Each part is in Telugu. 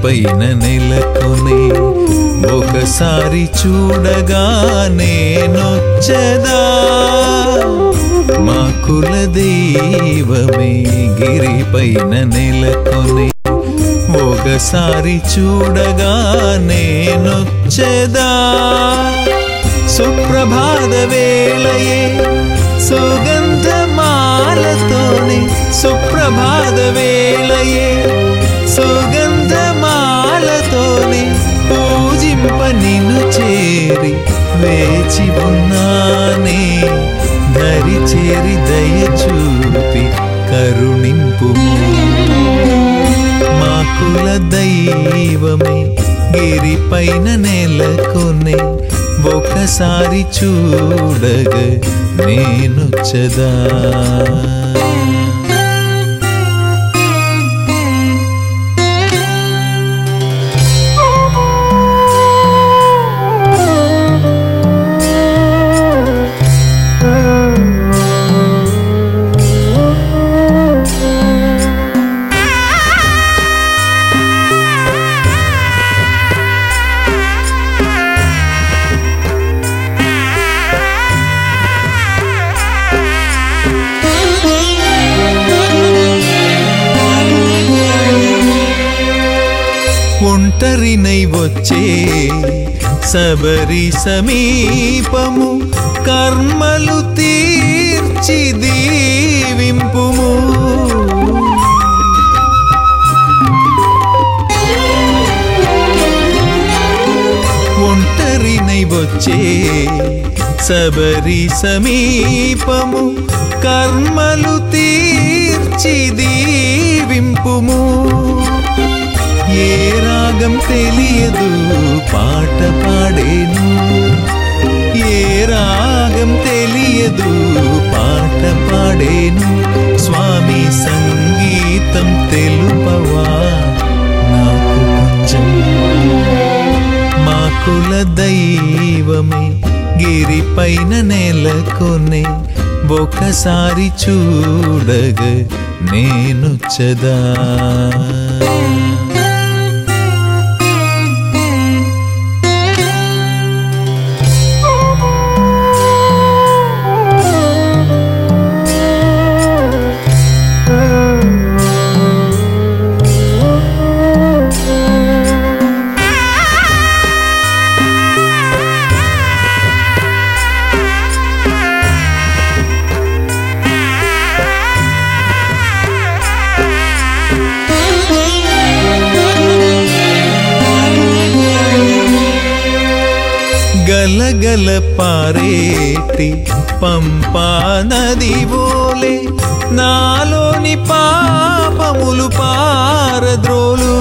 గిరిపైన నెలకొని ఒకసారి చూడగా నేనొచ్చదా మా కుల దైవమే గిరిపైన నెలకొని ఒకసారి చూడగా నేనొచ్చదా సుప్రభాత వేళయే సుగంధమాలతోనే సుప్రభాత వేళయే సుగంధమాలతోనే పూజింప నిన్ను చేరి వేచి ఉన్నానే దరి చేరి దయ చూపి కరుణింపు మా కుల దైవమే గిరిపైన నెలకొనే ఒకసారి చూడగ నేను చదా ఒంటరినై వచ్చే సబరి సమీపము కర్మలు తీర్చి దీవింపుము ఒంటరినై వచ్చే సబరి సమీపము కర్మలు తీర్చి దీవింపుము ఏ రాగం తెలియదు పాట పాడేను ఏ రాగం తెలియదు పాట పాడేను స్వామి సంగీతం తెలుపవా నాకు కొంచెం మా కుల దైవమే గిరిపైన నెలకొనే ఒకసారి చూడగ నేను చదా గలగల పారేటి పంపా నది ఓలే నాలోని పాపములు పారద్రోలు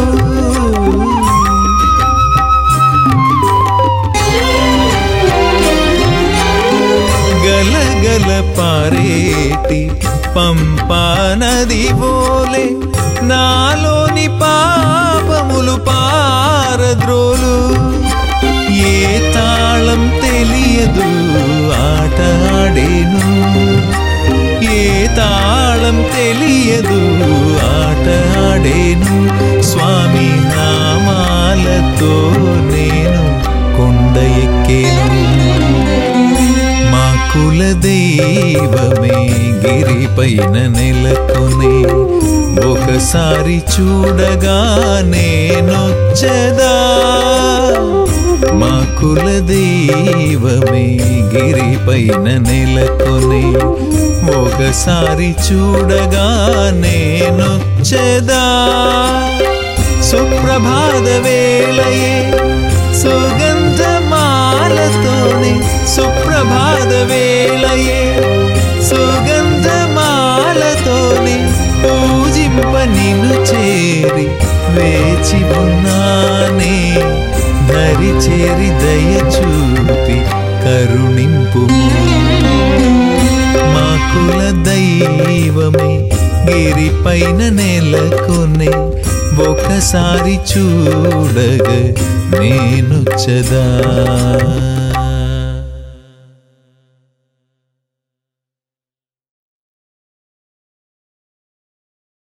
గలగల పారేటి పంపా నది ఓలే నాలోని పాపములు పారద్రోలు ఏ తాళం తెలియదు ఆట ఆడేను ఏ తాళం తెలియదు ఆట ఆడేను స్వామి నామాలతో నేను కొండ ఎక్కేను మా కుల దైవమే గిరిపైన నెలకొని ఒకసారి చూడగా నేనొచ్చదా మా కుల దైవమే గిరిపైన నెలకొని ఒకసారి చూడగా నేనొచ్చదా సుప్రభాత వేళయే సుగంధమాలతోనే సుప్రభాత వేళయే సుగంధమాలతోనే పూజింప నిన్ను చేరి వేచి ఉన్నానే దరి చేరి దయ చూపి కరుణింపు మా కుల దైవమే గిరిపైన నెలకొనే ఒకసారి చూడగ నేను చదా